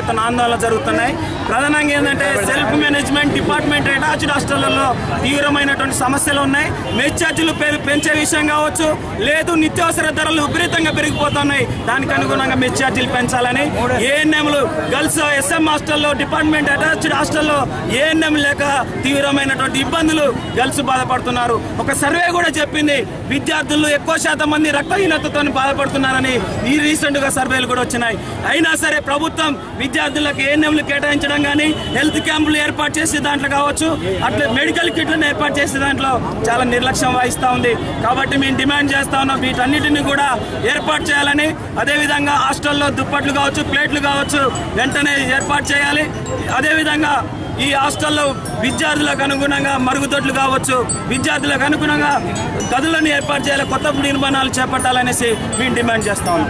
ఎత్తున ఆందోళన జరుగుతున్నాయి ప్రధానంగా ఏంటంటే సెల్ఫ్ మేనేజ్మెంట్ డిపార్ట్మెంట్ అటాచ్డ్ హాస్టళ్లలో తీవ్రమైనటువంటి సమస్యలు ఉన్నాయి మెస్ ఛార్జీలు పె- పెంచే విషయం కావచ్చు లేదు నిత్యావసర ధరలు విపరీతంగా పెరిగిపోతున్నాయి దానికి అనుగుణంగా మెస్ ఛార్జీలు పెంచాలని ఏఎన్ఎంలు గర్ల్స్ ఎస్ఎం హాస్టల్లో డిపార్ట్మెంట్ అటాచ్డ్ హాస్టల్లో ఏఎన్ఎం లేక తీవ్రమైనటువంటి ఇబ్బందులు గర్ల్స్ బాధపడుతున్నారు ఒక సర్వే కూడా చెప్పింది విద్యార్థులు ఎక్కువ శాతం మంది రక్తహీనతతో బాధపడుతున్నారని ఈ రీసెంట్ గా సర్వేలు కూడా వచ్చినాయి అయినా సరే ప్రభుత్వం విద్యార్థులకు ఏఎన్ఎంలు కేటాయించడం కానీ హెల్త్ క్యాంపులు ఏర్పాటు చేసే దాంట్లో కావచ్చు అట్లా మెడికల్ కిట్లను ఏర్పాటు చేసే దాంట్లో చాలా నిర్లక్ష్యం వహిస్తూ ఉంది కాబట్టి మేము డిమాండ్ చేస్తా ఉన్నాం వీటన్నిటిని కూడా ఏర్పాటు చేయాలని అదేవిధంగా హాస్టల్లో దుప్పట్లు కావచ్చు ప్లేట్లు కావచ్చు వెంటనే ఏర్పాటు చేయాలి అదేవిధంగా ఈ హాస్టల్లో విద్యార్థులకు అనుగుణంగా మరుగుదొడ్లు కావచ్చు విద్యార్థులకు అనుగుణంగా గదులను ఏర్పాటు చేయాలి కొత్త నిర్మాణాలు చేపట్టాలనేసి మేము డిమాండ్ చేస్తా ఉన్నాం